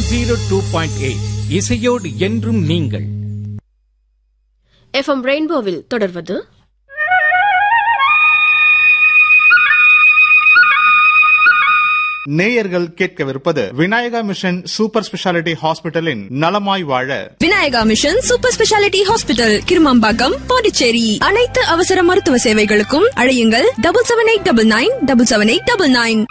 zero two point eight இசையோடு என்றும் நீங்கள் எஃப்எம் ரெயின்போவில் தொடர்வது நேயர்கள் கேட்கவிருப்பது விநாயகா மிஷன் சூப்பர் ஸ்பெஷாலிட்டி ஹாஸ்பிட்டலின் நலமாய் வாழ Vinayaka mission super speciality hospital Kirumampakkam Pondicherry அனைத்து அவசர மருத்துவ சேவைகளுக்கும் அழையுங்கள் double seven eight double nine double seven eight double nine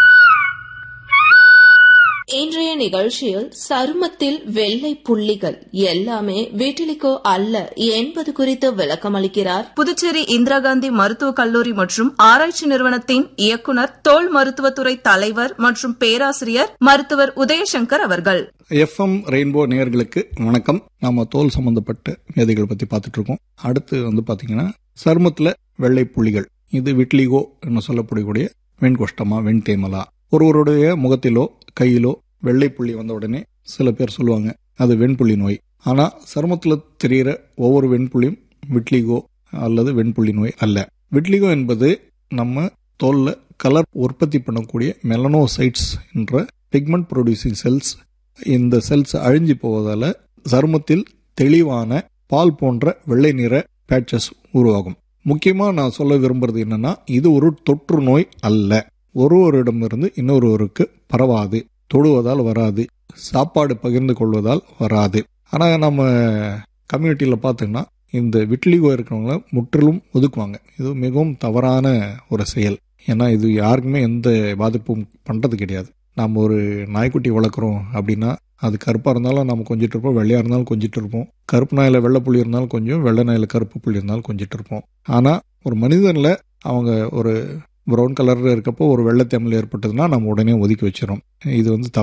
இன்றைய நிகழ்ச்சியில் சருமத்தில் வெள்ளை புள்ளிகள் எல்லாமே வீட்டிலிக்கோ அல்ல என்பது குறித்து விளக்கமளிக்கிறார் புதுச்சேரி இந்திரா காந்தி மருத்துவக் கல்லூரி மற்றும் ஆராய்ச்சி நிறுவனத்தின் இயக்குனர் தோல் மருத்துவத்துறை தலைவர் மற்றும் பேராசிரியர் மருத்துவர் உதயசங்கர் அவர்கள் எஃப்எம் ரெயின்போ நேயர்களுக்கு வணக்கம் நாம தோல் சம்பந்தப்பட்ட வியாதிகள் பத்தி பார்த்துட்டு இருக்கோம் அடுத்து வந்து பாத்தீங்கன்னா சருமத்துல வெள்ளை புள்ளிகள் இது விட்லிகோ என்று சொல்லப்படக்கூடிய வெண்கொஷ்டமா வெண்தேமலா ஒருவருடைய முகத்திலோ கையிலோ வெள்ளை புள்ளி வந்த உடனே சில பேர் சொல்லுவாங்க அது வெண்புள்ளி நோய் ஆனா சருமத்துல தெரிகிற ஒவ்வொரு வெண்புள்ளியும் விட்லிகோ அல்லது வெண்புள்ளி நோய் அல்ல விட்லிகோ என்பது நம்ம தோல்ல கலர் உற்பத்தி பண்ணக்கூடிய மெலனோசைட்ஸ் என்ற பிக்மெண்ட் ப்ரொடியூசிங் செல்ஸ் இந்த செல்ஸ் அழிஞ்சு போவதால சருமத்தில் தெளிவான பால் போன்ற வெள்ளை நிற பேட்சஸ் உருவாகும் முக்கியமா நான் சொல்ல விரும்புறது என்னன்னா இது ஒரு தொற்று நோய் அல்ல ஒருவரிடமிருந்து இன்னொருவருக்கு பரவாது தொடுவதால் வராது சாப்பாடு பகிர்ந்து கொள்வதால் வராது ஆனா நம்ம கம்யூனிட்டியில பார்த்தோம்னா இந்த விட்லிகோ இருக்கிறவங்கள முற்றிலும் ஒதுக்குவாங்க இது மிகவும் தவறான ஒரு செயல் ஏன்னா இது யாருக்குமே எந்த பாதிப்பும் பண்றது கிடையாது நம்ம ஒரு நாய்க்குட்டி வளர்க்குறோம் அப்படின்னா அது கருப்பாக இருந்தாலும் நம்ம கொஞ்சிட்டு இருப்போம் வெள்ளையாக இருந்தாலும் கொஞ்சிட்டு இருப்போம் கருப்பு நாயில் வெள்ளை புள்ளி இருந்தாலும் கொஞ்சம் வெள்ளை நாயில் கருப்பு புள்ளி இருந்தாலும் கொஞ்சிட்டு இருப்போம் ஆனால் ஒரு மனிதனில் அவங்க ஒரு ப்ரௌன் கலரில் இருக்கப்போ ஒரு வெள்ளத்தேமல் ஏற்பட்டதுன்னா நம்ம உடனே ஒதுக்கி வச்சிடும் இது வந்து தவறு